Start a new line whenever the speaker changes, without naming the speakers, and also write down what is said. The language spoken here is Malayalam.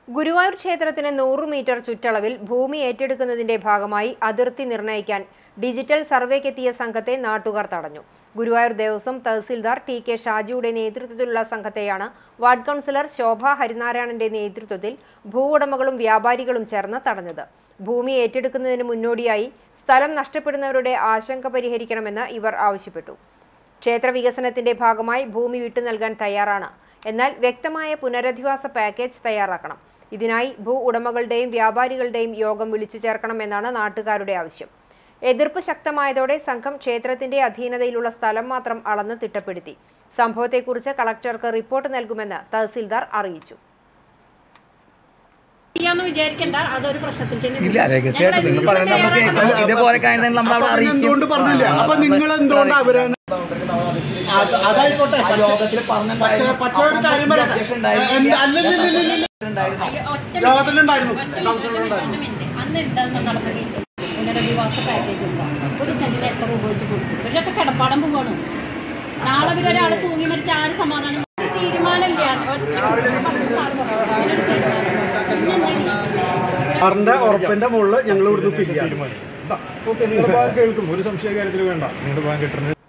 ഗുരുവായൂർ ക്ഷേത്രത്തിന് നൂറ് മീറ്റർ ചുറ്റളവിൽ ഭൂമി ഏറ്റെടുക്കുന്നതിന്റെ ഭാഗമായി അതിർത്തി നിർണ്ണയിക്കാൻ ഡിജിറ്റൽ സർവേക്കെത്തിയ സംഘത്തെ നാട്ടുകാർ തടഞ്ഞു ഗുരുവായൂർ ദേവസ്വം തഹസിൽദാർ ടി കെ ഷാജിയുടെ നേതൃത്വത്തിലുള്ള സംഘത്തെയാണ് വാർഡ് കൗൺസിലർ ശോഭ ഹരിനാരായണന്റെ നേതൃത്വത്തിൽ ഭൂവുടമകളും വ്യാപാരികളും ചേർന്ന് തടഞ്ഞത് ഭൂമി ഏറ്റെടുക്കുന്നതിന് മുന്നോടിയായി സ്ഥലം നഷ്ടപ്പെടുന്നവരുടെ ആശങ്ക പരിഹരിക്കണമെന്ന് ഇവർ ആവശ്യപ്പെട്ടു ക്ഷേത്ര വികസനത്തിന്റെ ഭാഗമായി ഭൂമി വിട്ടു നൽകാൻ തയ്യാറാണ് എന്നാൽ വ്യക്തമായ പുനരധിവാസ പാക്കേജ് തയ്യാറാക്കണം ഇതിനായി ഭൂ ഉടമകളുടെയും വ്യാപാരികളുടെയും യോഗം വിളിച്ചു ചേർക്കണമെന്നാണ് നാട്ടുകാരുടെ ആവശ്യം എതിർപ്പ് ശക്തമായതോടെ സംഘം ക്ഷേത്രത്തിന്റെ അധീനതയിലുള്ള സ്ഥലം മാത്രം അളന്ന് തിട്ടപ്പെടുത്തി സംഭവത്തെക്കുറിച്ച് കളക്ടർക്ക് റിപ്പോർട്ട് നൽകുമെന്ന് തഹസിൽദാർ അറിയിച്ചു
ചെയ്യാന്ന് വിചാരിക്കണ്ട അതൊരു പ്രശ്നത്തിൽ തന്നെ
ഇല്ല രഹസ്യമായിട്ട് നിങ്ങൾ പറയുന്നത് നമുക്ക് കേൾക്കാം. ഇതേപോലെ കാര്യങ്ങൾ നമ്മൾ അവിടെ
അപ്പൊ പിന്നെ
അറിയിക്കും
എന്തുകൊണ്ട് പറഞ്ഞില്ല അപ്പൊ നിങ്ങൾ എന്തുകൊണ്ട് അവരെ അത് അതായിക്കോട്ടെ
ആ
പക്ഷേ-
യോഗത്തിൽ
പക്ഷേ
പറഞ്ഞിട്ടുണ്ടായിരുന്നു.
പക്ഷേ ഒരു കാര്യം
അപ്പോൾ
പറയട്ടെ
objection ഉണ്ടായിരുന്നില്ല.
എന്ത് അല്ലല്ലല്ലല്ല
ഉണ്ടായിരുന്നു.
ഒറ്റ
യോഗത്തിലുണ്ടായിരുന്നു
ഒറ്റ
കൗൺസിലറുണ്ടായിരുന്നു
മിനിറ്റ്. അന്ന് എന്താണ് നടന്നത് പുനരധിവാസ പാക്കേജ് ഉണ്ടോ ഒരു സെന്റിന് എത്ര രൂപ വെച്ച് കൊടുക്കും ഇവരൊക്കെ കിടപ്പാടം പോവാണ് നാളെ ഇവരൊരാൾ തൂങ്ങി മരിച്ച ആര് സമാധാനം ഒരു തീരുമാനമില്ല ഒറ്റ മിനിറ്റ്. സാറ് പറഞ്ഞു. ഇതിനൊരു തീരുമാനം ഇന്നെന്ന രീതിയിൽ
സാറിന്റെ ഉറപ്പിന്റെ മുകളിൽ ഞങ്ങൾ ഇവിടുന്ന് പിരിയാണ്
ഓക്കെ നിങ്ങളുടെ ഭാഗം കേൾക്കും ഒരു സംശയ കാര്യത്തിൽ വേണ്ട നിങ്ങളുടെ ഭാഗം കിട്ടുന്നത്